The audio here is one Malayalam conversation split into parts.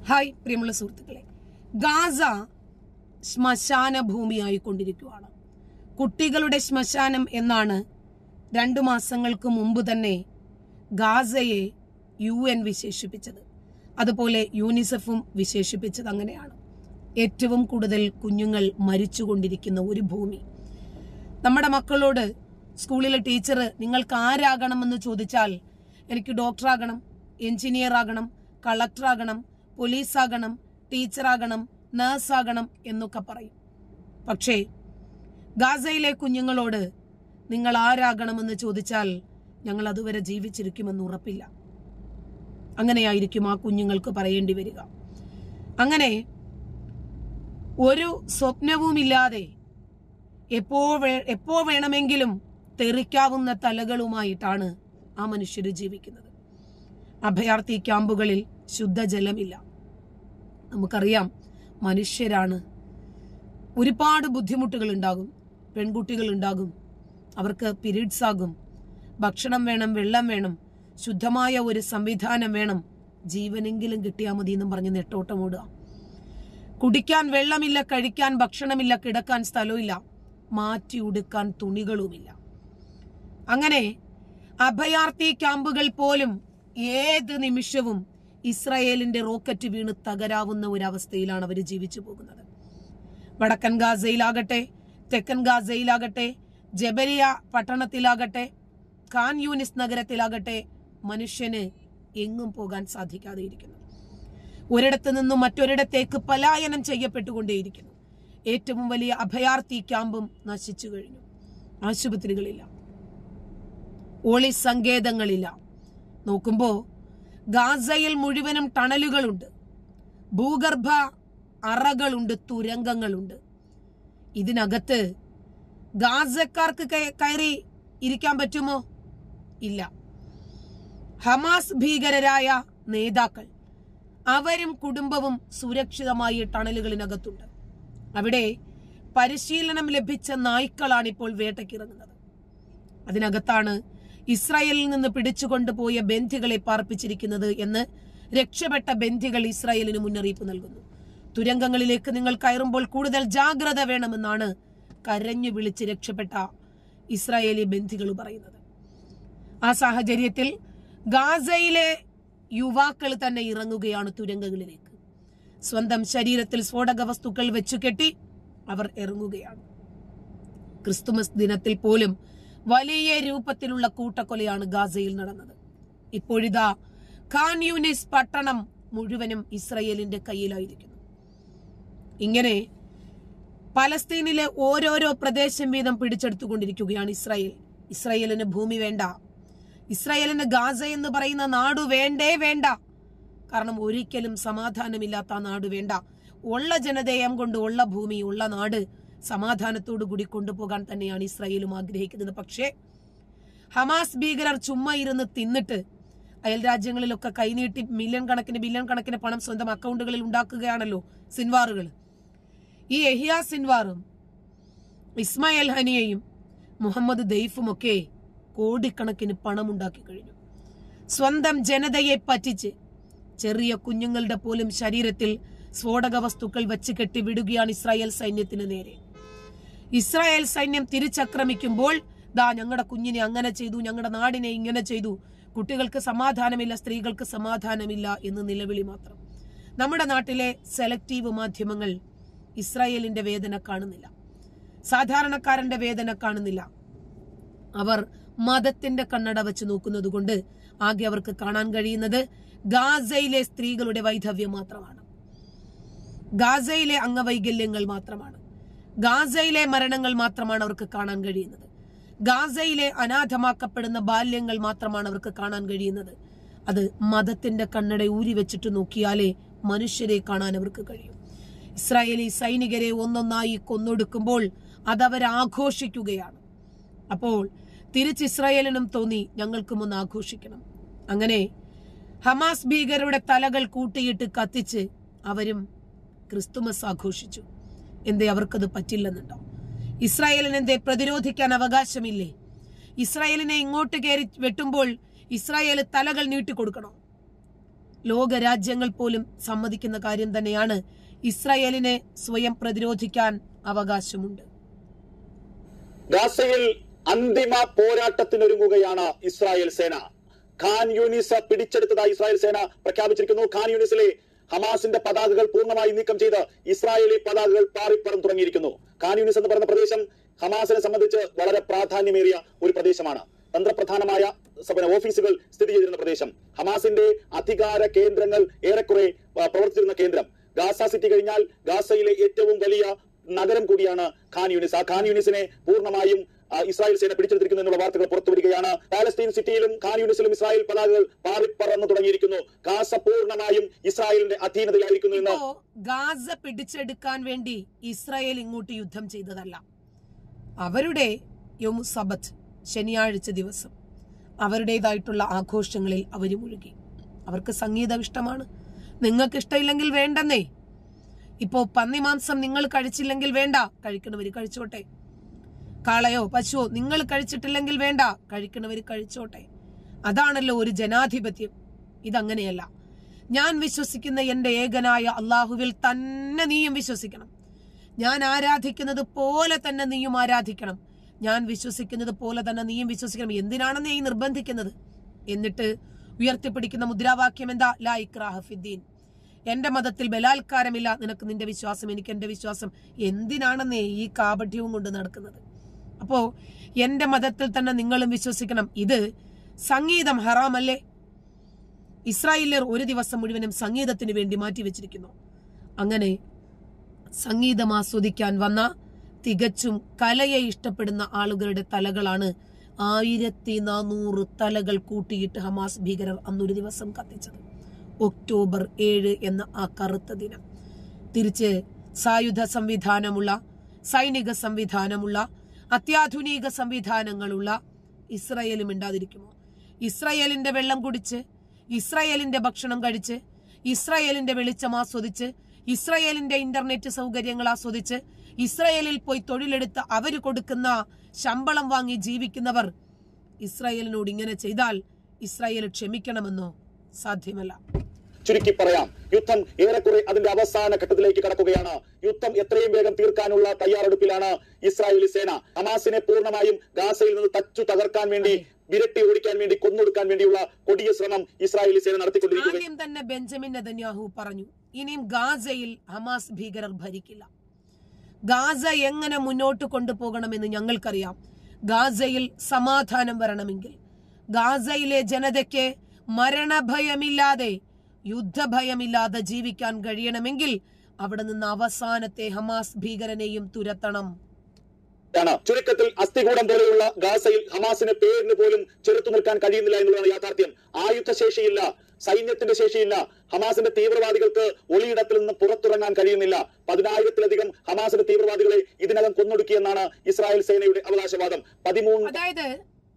ഹായ് പ്രിയമുള്ള സുഹൃത്തുക്കളെ ഗാസ ശ്മശാന ഭൂമിയായി കൊണ്ടിരിക്കുകയാണ് കുട്ടികളുടെ ശ്മശാനം എന്നാണ് രണ്ടു മാസങ്ങൾക്ക് മുമ്പ് തന്നെ ഗാസയെ യു എൻ വിശേഷിപ്പിച്ചത് അതുപോലെ യൂണിസെഫും വിശേഷിപ്പിച്ചത് അങ്ങനെയാണ് ഏറ്റവും കൂടുതൽ കുഞ്ഞുങ്ങൾ മരിച്ചുകൊണ്ടിരിക്കുന്ന ഒരു ഭൂമി നമ്മുടെ മക്കളോട് സ്കൂളിലെ ടീച്ചർ നിങ്ങൾക്ക് ആരാകണമെന്ന് ചോദിച്ചാൽ എനിക്ക് ഡോക്ടറാകണം എഞ്ചിനീയർ ആകണം കളക്ടർ ആകണം പോലീസാകണം ടീച്ചറാകണം നേഴ്സാകണം എന്നൊക്കെ പറയും പക്ഷേ ഗാസയിലെ കുഞ്ഞുങ്ങളോട് നിങ്ങൾ ആരാകണമെന്ന് ചോദിച്ചാൽ ഞങ്ങൾ അതുവരെ ജീവിച്ചിരിക്കുമെന്ന് ഉറപ്പില്ല അങ്ങനെയായിരിക്കും ആ കുഞ്ഞുങ്ങൾക്ക് പറയേണ്ടി വരിക അങ്ങനെ ഒരു സ്വപ്നവുമില്ലാതെ എപ്പോ വേ- എപ്പോ വേണമെങ്കിലും തെറിക്കാവുന്ന തലകളുമായിട്ടാണ് ആ മനുഷ്യർ ജീവിക്കുന്നത് അഭയാർത്ഥി ക്യാമ്പുകളിൽ ശുദ്ധജലമില്ല നമുക്കറിയാം മനുഷ്യരാണ് ഒരുപാട് ബുദ്ധിമുട്ടുകൾ ഉണ്ടാകും പെൺകുട്ടികൾ ഉണ്ടാകും അവർക്ക് പീരീഡ്സ് ആകും ഭക്ഷണം വേണം വെള്ളം വേണം ശുദ്ധമായ ഒരു സംവിധാനം വേണം ജീവനെങ്കിലും കിട്ടിയാൽ മതി എന്നും പറഞ്ഞ് നെട്ടോട്ടം ഓടുക കുടിക്കാൻ വെള്ളമില്ല കഴിക്കാൻ ഭക്ഷണമില്ല കിടക്കാൻ സ്ഥലമില്ല മാറ്റി ഉടുക്കാൻ തുണികളുമില്ല അങ്ങനെ അഭയാർത്ഥി ക്യാമ്പുകൾ പോലും ഏത് നിമിഷവും ഇസ്രായേലിന്റെ റോക്കറ്റ് വീണ് തകരാവുന്ന ഒരു അവസ്ഥയിലാണ് അവർ ജീവിച്ചു പോകുന്നത് വടക്കൻ ഗാസയിലാകട്ടെ തെക്കൻ ഗാസയിലാകട്ടെ ജബലിയ പട്ടണത്തിലാകട്ടെ ഖാൻ യൂനിസ് നഗരത്തിലാകട്ടെ മനുഷ്യന് എങ്ങും പോകാൻ സാധിക്കാതെ ഇരിക്കുന്നു ഒരിടത്ത് നിന്നും മറ്റൊരിടത്തേക്ക് പലായനം ചെയ്യപ്പെട്ടുകൊണ്ടേയിരിക്കുന്നു ഏറ്റവും വലിയ അഭയാർത്ഥി ക്യാമ്പും നശിച്ചു കഴിഞ്ഞു ആശുപത്രികളില്ല ഒളി സങ്കേതങ്ങളില്ല നോക്കുമ്പോ ഗാസയിൽ മുഴുവനും ടണലുകളുണ്ട് ഭൂഗർഭ അറകളുണ്ട് തുരങ്കങ്ങളുണ്ട് ഇതിനകത്ത് ഗാസക്കാർക്ക് കയ- കയറി ഇരിക്കാൻ പറ്റുമോ ഇല്ല ഹമാസ് ഭീകരരായ നേതാക്കൾ അവരും കുടുംബവും സുരക്ഷിതമായി ടണലുകളിനകത്തുണ്ട് അവിടെ പരിശീലനം ലഭിച്ച നായ്ക്കളാണ് ഇപ്പോൾ വേട്ടയ്ക്കിറങ്ങുന്നത് അതിനകത്താണ് ഇസ്രായേലിൽ നിന്ന് പിടിച്ചുകൊണ്ടുപോയ ബന്ധികളെ പാർപ്പിച്ചിരിക്കുന്നത് എന്ന് രക്ഷപ്പെട്ട ബന്ധികൾ ഇസ്രായേലിന് മുന്നറിയിപ്പ് നൽകുന്നു തുരങ്കങ്ങളിലേക്ക് നിങ്ങൾ കയറുമ്പോൾ കൂടുതൽ ജാഗ്രത വേണമെന്നാണ് കരഞ്ഞു വിളിച്ച് രക്ഷപ്പെട്ട ഇസ്രായേലി ബന്ധികൾ പറയുന്നത് ആ സാഹചര്യത്തിൽ ഗാസയിലെ യുവാക്കൾ തന്നെ ഇറങ്ങുകയാണ് തുരങ്കങ്ങളിലേക്ക് സ്വന്തം ശരീരത്തിൽ സ്ഫോടക വസ്തുക്കൾ വെച്ചു കെട്ടി അവർ ഇറങ്ങുകയാണ് ക്രിസ്തുമസ് ദിനത്തിൽ പോലും വലിയ രൂപത്തിലുള്ള കൂട്ടക്കൊലയാണ് ഗാസയിൽ നടന്നത് ഇപ്പോഴിതാ ഖാൻ യൂനിസ് പട്ടണം മുഴുവനും ഇസ്രയേലിന്റെ കയ്യിലായിരിക്കുന്നു ഇങ്ങനെ പലസ്തീനിലെ ഓരോരോ പ്രദേശം വീതം പിടിച്ചെടുത്തുകൊണ്ടിരിക്കുകയാണ് ഇസ്രായേൽ ഇസ്രായേലിന് ഭൂമി വേണ്ട ഇസ്രായേലിന് ഗാസ എന്ന് പറയുന്ന നാട് വേണ്ടേ വേണ്ട കാരണം ഒരിക്കലും സമാധാനമില്ലാത്ത ആ നാട് വേണ്ട ഉള്ള ജനതയം കൊണ്ട് ഉള്ള ഭൂമി ഉള്ള നാട് സമാധാനത്തോടു കൂടി കൊണ്ടുപോകാൻ തന്നെയാണ് ഇസ്രായേലും ആഗ്രഹിക്കുന്നത് പക്ഷേ ഹമാസ് ഭീകരർ ചുമ്മാ ഇരുന്ന് തിന്നിട്ട് അയൽ രാജ്യങ്ങളിലൊക്കെ കൈനീട്ടി മില്യൺ കണക്കിന് ബില്യൺ കണക്കിന് പണം സ്വന്തം അക്കൗണ്ടുകളിൽ ഉണ്ടാക്കുകയാണല്ലോ സിൻവാറുകൾ ഈ എഹിയ സിൻവാറും ഇസ്മായിൽ ഹനിയയും മുഹമ്മദ് ദെയ്ഫും ഒക്കെ കോടിക്കണക്കിന് പണം ഉണ്ടാക്കി കഴിഞ്ഞു സ്വന്തം ജനതയെ പറ്റിച്ച് ചെറിയ കുഞ്ഞുങ്ങളുടെ പോലും ശരീരത്തിൽ സ്ഫോടക വസ്തുക്കൾ വെച്ച് കെട്ടി വിടുകയാണ് ഇസ്രായേൽ സൈന്യത്തിന് നേരെ ഇസ്രായേൽ സൈന്യം തിരിച്ചക്രമിക്കുമ്പോൾ ദാ ഞങ്ങളുടെ കുഞ്ഞിനെ അങ്ങനെ ചെയ്തു ഞങ്ങളുടെ നാടിനെ ഇങ്ങനെ ചെയ്തു കുട്ടികൾക്ക് സമാധാനമില്ല സ്ത്രീകൾക്ക് സമാധാനമില്ല എന്ന് നിലവിളി മാത്രം നമ്മുടെ നാട്ടിലെ സെലക്റ്റീവ് മാധ്യമങ്ങൾ ഇസ്രായേലിന്റെ വേദന കാണുന്നില്ല സാധാരണക്കാരന്റെ വേദന കാണുന്നില്ല അവർ മതത്തിന്റെ കണ്ണട വെച്ച് നോക്കുന്നത് കൊണ്ട് ആകെ അവർക്ക് കാണാൻ കഴിയുന്നത് ഗാസയിലെ സ്ത്രീകളുടെ വൈധവ്യം മാത്രമാണ് ഗാസയിലെ അംഗവൈകല്യങ്ങൾ മാത്രമാണ് ഗാസയിലെ മരണങ്ങൾ മാത്രമാണ് അവർക്ക് കാണാൻ കഴിയുന്നത് ഗാസയിലെ അനാഥമാക്കപ്പെടുന്ന ബാല്യങ്ങൾ മാത്രമാണ് അവർക്ക് കാണാൻ കഴിയുന്നത് അത് മതത്തിന്റെ കണ്ണട ഊരി വെച്ചിട്ട് നോക്കിയാലേ മനുഷ്യരെ കാണാൻ അവർക്ക് കഴിയും ഇസ്രായേലി സൈനികരെ ഒന്നൊന്നായി കൊന്നൊടുക്കുമ്പോൾ അതവർ ആഘോഷിക്കുകയാണ് അപ്പോൾ തിരിച്ച് ഇസ്രായേലിനും തോന്നി ഞങ്ങൾക്കും ഒന്ന് ആഘോഷിക്കണം അങ്ങനെ ഹമാസ് ഭീകരരുടെ തലകൾ കൂട്ടിയിട്ട് കത്തിച്ച് അവരും ക്രിസ്തുമസ് ആഘോഷിച്ചു എന്തേ അവർക്കത് പറ്റില്ലെന്നുണ്ടോ ഇസ്രായേലിന് എന്തേ പ്രതിരോധിക്കാൻ അവകാശമില്ലേ ഇസ്രായേലിനെ ഇങ്ങോട്ട് കയറി വെട്ടുമ്പോൾ ഇസ്രായേൽ തലകൾ നീട്ടിക്കൊടുക്കണോ ലോകരാജ്യങ്ങൾ പോലും സമ്മതിക്കുന്ന കാര്യം തന്നെയാണ് ഇസ്രായേലിനെ സ്വയം പ്രതിരോധിക്കാൻ അവകാശമുണ്ട് ഗാസയിൽ അന്തിമ പോരാട്ടത്തിനൊരുങ്ങുകയാണ് ഇസ്രായേൽ സേന ഖാൻ യൂനിസ് പിടിച്ചെടുത്തതായി ഇസ്രായേൽ സേന പ്രഖ്യാപിച്ചിരിക്കുന്നു ഖാൻ യൂനിസിലെ ഹമാസിന്റെ പതാകകൾ പൂർണ്ണമായി നീക്കം ചെയ്ത് ഇസ്രായേലി പതാകകൾ പാറിപ്പറം തുടങ്ങിയിരിക്കുന്നു ഖാൻ യൂനിസ് എന്ന് പറയുന്ന പ്രദേശം ഹമാസിനെ സംബന്ധിച്ച് വളരെ പ്രാധാന്യമേറിയ ഒരു പ്രദേശമാണ് തന്ത്രപ്രധാനമായ സ- ഓഫീസുകൾ സ്ഥിതി ചെയ്തിരുന്ന പ്രദേശം ഹമാസിന്റെ അധികാര കേന്ദ്രങ്ങൾ ഏറെക്കുറെ ആ, പ്രവർത്തിച്ചിരുന്ന കേന്ദ്രം ഗാസ സിറ്റി കഴിഞ്ഞാൽ ഗാസയിലെ ഏറ്റവും വലിയ നഗരം കൂടിയാണ് ഖാൻ യൂനിസ് ആ ഖാൻ യൂനിസിനെ പൂർണ്ണമായും ആ, ഇസ്രായേൽ സേന പിടിച്ചെടുത്തിരിക്കുന്നു എന്നുള്ള വാർത്തകൾ പുറത്തുവരികയാണ് പാലസ്തീൻ സിറ്റിയിലും ഖാൻ യൂനിസിലും ഇസ്രായേൽ പതാകകൾ പാറിപ്പറന്നു തുടങ്ങിയിരിക്കുന്നു ഗാസ പൂർണ്ണമായും ഇസ്രായേലിന്റെ അധീനതയിലായിരിക്കുന്നു എന്ന് ഇപ്പോ ഗാസ പിടിച്ചെടുക്കാൻ വേണ്ടി ഇസ്രായേൽ ഇങ്ങോട്ട് യുദ്ധം ചെയ്തതല്ല അവരുടെ യൊമു സബത്ത് ശനിയാഴ്ച ദിവസം അവരുടേതായിട്ടുള്ള ആഘോഷങ്ങളിൽ അവർ മുഴുകി അവർക്ക് സംഗീതം ഇഷ്ടമാണ് നിങ്ങൾക്ക് ഇഷ്ടമില്ലെങ്കിൽ വേണ്ടെന്നേ ഇപ്പോ പന്നിമാംസം നിങ്ങൾ കഴിച്ചില്ലെങ്കിൽ വേണ്ട കഴിക്കണവര് കഴിച്ചോട്ടെ കാളയോ പശുവോ നിങ്ങൾ കഴിച്ചിട്ടില്ലെങ്കിൽ വേണ്ട കഴിക്കണവര് കഴിച്ചോട്ടെ അതാണല്ലോ ഒരു ജനാധിപത്യം ഇതങ്ങനെയല്ല ഞാൻ വിശ്വസിക്കുന്ന എന്റെ ഏകനായ അള്ളാഹുവിൽ തന്നെ നീയും വിശ്വസിക്കണം ഞാൻ ആരാധിക്കുന്നത് പോലെ തന്നെ നീയും ആരാധിക്കണം ഞാൻ വിശ്വസിക്കുന്നത് പോലെ തന്നെ നീയും വിശ്വസിക്കണം എന്തിനാണ് നീ നിർബന്ധിക്കുന്നത് എന്നിട്ട് ഉയർത്തിപ്പിടിക്കുന്ന മുദ്രാവാക്യം എന്താ ലാ ഇക്രാഹ ഫിദ്ദീൻ എന്റെ മതത്തിൽ ബലാത്കാരമില്ല നിനക്ക് നിന്റെ വിശ്വാസം എനിക്ക് എന്റെ വിശ്വാസം എന്തിനാണെന്നേ ഈ കാപഠ്യവും കൊണ്ട് നടക്കുന്നത് അപ്പോ എന്റെ മതത്തിൽ തന്നെ നിങ്ങളും വിശ്വസിക്കണം ഇത് സംഗീതം ഹറാമല്ലേ ഇസ്രായേലിയർ ഒരു ദിവസം മുഴുവനും സംഗീതത്തിന് വേണ്ടി മാറ്റിവെച്ചിരിക്കുന്നു അങ്ങനെ സംഗീതം ആസ്വദിക്കാൻ വന്ന തികച്ചും കലയെ ഇഷ്ടപ്പെടുന്ന ആളുകളുടെ തലകളാണ് ആയിരത്തി നാനൂറ് തലകൾ കൂട്ടിയിട്ട് ഹമാസ് ഭീകരർ അന്നൊരു ദിവസം കത്തിച്ചത് ഒക്ടോബർ ഏഴ് എന്ന ആ കറുത്ത ദിനം തിരിച്ച് സായുധ സംവിധാനമുള്ള സൈനിക സംവിധാനമുള്ള അത്യാധുനിക സംവിധാനങ്ങളുള്ള ഇസ്രായേലും മിണ്ടാതിരിക്കുമോ ഇസ്രായേലിന്റെ വെള്ളം കുടിച്ച് ഇസ്രായേലിന്റെ ഭക്ഷണം കഴിച്ച് ഇസ്രായേലിന്റെ വെളിച്ചം ആസ്വദിച്ച് ഇസ്രായേലിന്റെ ഇന്റർനെറ്റ് സൗകര്യങ്ങൾ ആസ്വദിച്ച് ഇസ്രായേലിൽ പോയി തൊഴിലെടുത്ത് അവര് കൊടുക്കുന്ന ശമ്പളം വാങ്ങി ജീവിക്കുന്നവർ ഇസ്രായേലിനോട് ഇങ്ങനെ ചെയ്താൽ ഇസ്രായേൽ ക്ഷമിക്കണമെന്നോ സാധ്യമല്ല ചുരുക്കി പറയാം യുദ്ധം ഏറെക്കുറെ അതിന്റെ അവസാന ഘട്ടത്തിലേക്ക് കടക്കുകയാണ് യുദ്ധം എത്രയും വേഗം തീർക്കാനുള്ള തയ്യാറെടുപ്പിലാണ് ഇസ്രായേലി സേന ഹമാസിനെ പൂർണ്ണമായും ഗാസയിൽ നിന്ന് തച്ചു തകർക്കാൻ വേണ്ടി വിരട്ടി ഓടിക്കാൻ വേണ്ടി കൊന്നൊടുക്കാൻ വേണ്ടിയുള്ള കൊടിയ ശ്രമം ഇസ്രായേലി സേന നടത്തിക്കൊണ്ടിരിക്കുക ആദ്യം തന്നെ ബെഞ്ചമിൻ നെതന്യാഹു പറഞ്ഞു ഇനിയും ഗാസയിൽ ഹമാസ് ഭീകരർ ഭരിക്കില്ല ഗാസ എങ്ങനെ മുന്നോട്ട് കൊണ്ടുപോകണമെന്ന് ഞങ്ങൾക്കറിയാം ഗാസയിൽ സമാധാനം വരണമെങ്കിൽ ഗാസയിലെ ജനതയ്ക്ക് മരണഭയമില്ലാതെ യുദ്ധഭയമില്ലാതെ ജീവിക്കാൻ കഴിയണമെങ്കിൽ അവിടെ നിന്ന് അവസാനത്തെ ഹമാസ് ഭീകരനെയും തുരത്തണം ആണ് ചുരുക്കത്തിൽ അസ്ഥികൂടം പോലെയുള്ള ഗാസയിൽ ഹമാസിന് പേരിന് പോലും ചെറുത്തു നിൽക്കാൻ കഴിയുന്നില്ല എന്നുള്ളതാണ് യാഥാർത്ഥ്യം ആയുധശേഷിയില്ല സൈന്യത്തിന്റെ ശേഷിയില്ല ഹമാസിന്റെ തീവ്രവാദികൾക്ക് ഒളിയിടത്തിൽ നിന്ന് പുറത്തിറങ്ങാൻ കഴിയുന്നില്ല പതിനായിരത്തിലധികം ഹമാസിന്റെ തീവ്രവാദികളെ ഇതിനകം കൊന്നൊടുക്കിയെന്നാണ് ഇസ്രായേൽ സേനയുടെ അവകാശവാദം പതിമൂന്ന് അതായത്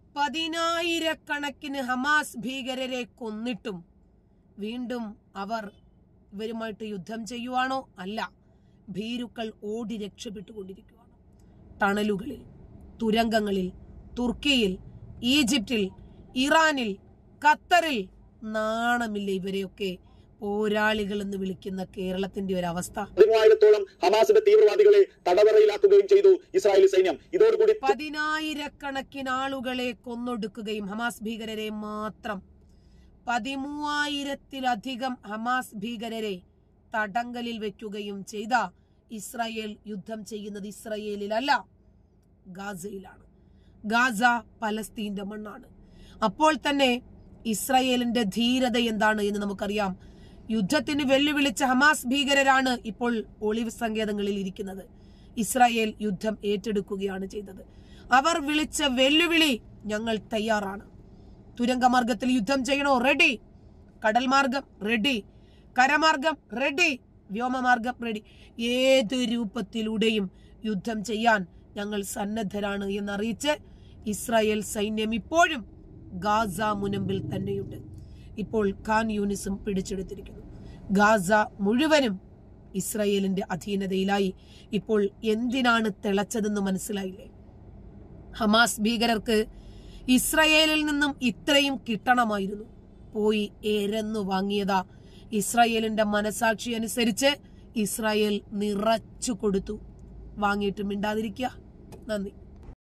പതിനായിരക്കണക്കിന് ഹമാസ് ഭീകരരെ കൊന്നിട്ടും വീണ്ടും അവർ ഇവരുമായിട്ട് യുദ്ധം ചെയ്യുവാണോ അല്ല ഭീരുക്കൾ ഓടി രക്ഷപ്പെട്ടുകൊണ്ടിരിക്കുകയാണ് ടണലുകളിൽ തുരങ്കങ്ങളിൽ തുർക്കിയിൽ ഈജിപ്തിൽ ഇറാനിൽ ഖത്തറിൽ നാണമില്ല ഇവരെയൊക്കെ പോരാളികൾ എന്ന് വിളിക്കുന്ന കേരളത്തിന്റെ ഒരു അവസ്ഥ പതിമൂവായിരത്തോളം ഹമാസിന്റെ തീവ്രവാദികളെ തടവറയിലാക്കുകയും ചെയ്തു ഇസ്രായേൽ സൈന്യം ഇതോടുകൂടി പതിനായിരക്കണക്കിന് ആളുകളെ കൊന്നൊടുക്കുകയും ഹമാസ് ഭീകരരെ മാത്രം പതിമൂവായിരത്തിലധികം ഹമാസ് ഭീകരരെ തടങ്കലിൽ വെക്കുകയും ചെയ്ത ഇസ്രായേൽ യുദ്ധം ചെയ്യുന്നത് ഇസ്രായേലിലല്ല ഗാസയിലാണ് ഗാസ പലസ്തീന്റെ മണ്ണാണ് അപ്പോൾ തന്നെ ഇസ്രായേലിന്റെ ധീരത എന്താണ് എന്ന് നമുക്കറിയാം യുദ്ധത്തിന് വെല്ലുവിളിച്ച ഹമാസ് ഭീകരരാണ് ഇപ്പോൾ ഒളിവ് സങ്കേതങ്ങളിൽ ഇരിക്കുന്നത് ഇസ്രായേൽ യുദ്ധം ഏറ്റെടുക്കുകയാണ് ചെയ്തത് അവർ വിളിച്ച വെല്ലുവിളി ഞങ്ങൾ തയ്യാറാണ് തുരങ്കമാർഗത്തിൽ യുദ്ധം ചെയ്യണോ റെഡി കടൽ മാർഗം റെഡി കരമാർഗം റെഡി വ്യോമമാർഗം റെഡി ഏത് രൂപത്തിലൂടെയും യുദ്ധം ചെയ്യാൻ ഞങ്ങൾ സന്നദ്ധരാണ് എന്നറിയിച്ച് ഇസ്രായേൽ സൈന്യം ഇപ്പോഴും ഗാസ മുനമ്പിൽ തന്നെയുണ്ട് ഇപ്പോൾ ഖാൻ യൂണിസും പിടിച്ചെടുത്തിരിക്കുന്നു ഗാസ മുഴുവനും ഇസ്രായേലിന്റെ അധീനതയിലായി ഇപ്പോൾ എന്തിനാണ് തിളച്ചതെന്ന് മനസ്സിലായില്ലേ ഹമാസ് ഭീകരർക്ക് ഇസ്രയേലിൽ നിന്നും ഇത്രയും കിട്ടണമായിരുന്നു പോയി എരന്നു വാങ്ങിയതാ ഇസ്രായേലിന്റെ മനസാക്ഷി അനുസരിച്ച് ഇസ്രായേൽ നിറച്ചു കൊടുത്തു വാങ്ങിയിട്ട് മിണ്ടാതിരിക്കുക നന്ദി